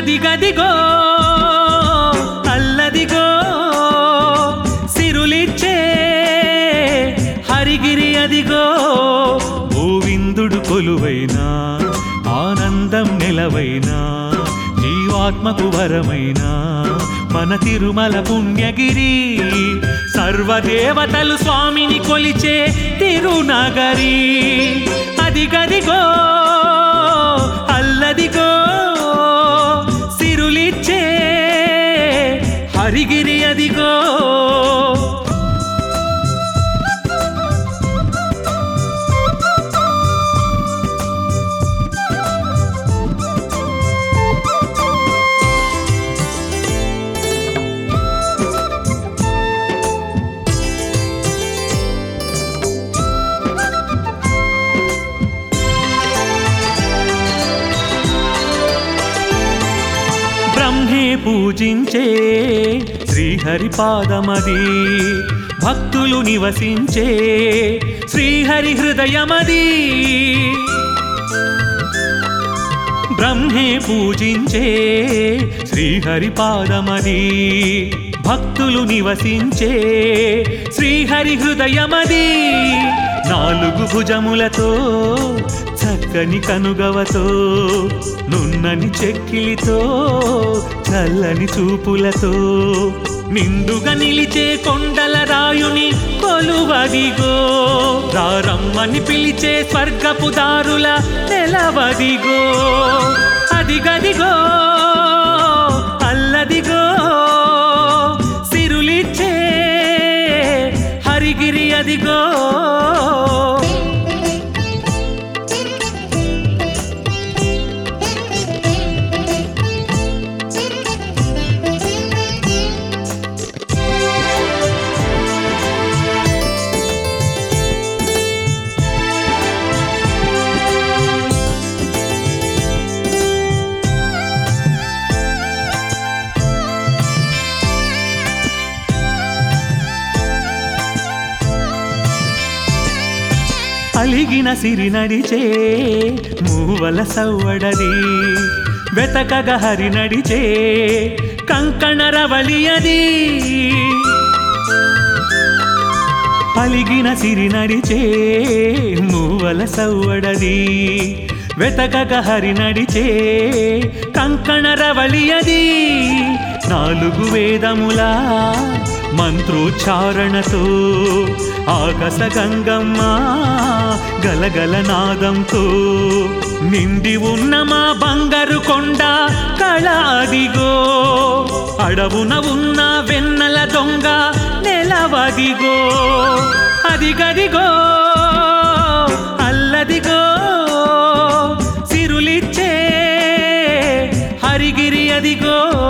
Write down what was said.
అదిగదిగో అల్లదిగో సిరులిచ్చే హరిగిరి అదిగో గోవిందుడు కొలువైనా ఆనందం నెలవైనా జీవాత్మకు వరమైనా మన తిరుమల పుణ్యగిరి సర్వదేవతలు స్వామిని కొలిచే తిరునగరి అదిగదిగో అల్లదిగో సిరులిచ్చే హరిగిరి అదిగో బ్రహ్మే పూజించే శ్రీహరి పాదమది భక్తులు నివసించే శ్రీహరి హృదయమది బ్రహ్మే పూజించే శ్రీహరి పాదమది భక్తులు నివసించే శ్రీహరి హృదయమది నాలుగు భుజములతో చక్కని కనుగవతో నున్నని చెక్కిలితో చల్లని చూపులతో నిండుగా నిలిచే కొండల రాయుని కొలువదిగో రారమ్మని పిలిచే స్వర్గపు దారుల నెలవదిగో అదిగదిగో అల్లదిగో సిరులిచ్చే హరిగిరి అదిగో అలిగిన సిరి నడిచే మూవల సవ్వడది వెతకగ హరి నడిచే కంకణ రవళియది అలిగిన సిరి నడిచే మూవల సవ్వడది వెతకగ హరి నడిచే కంకణ రవళియది నాలుగు వేదముల మంత్రోచ్చారణతో ఆకాశ గంగమ్మ గలగల నాదంతో నిండి ఉన్న మా బంగారు కొండ కళ అదిగో అడవున ఉన్న వెన్నెల దొంగ నెలవదిగో అదిగదిగో అల్లదిగో సిరులిచ్చే హరిగిరి అదిగో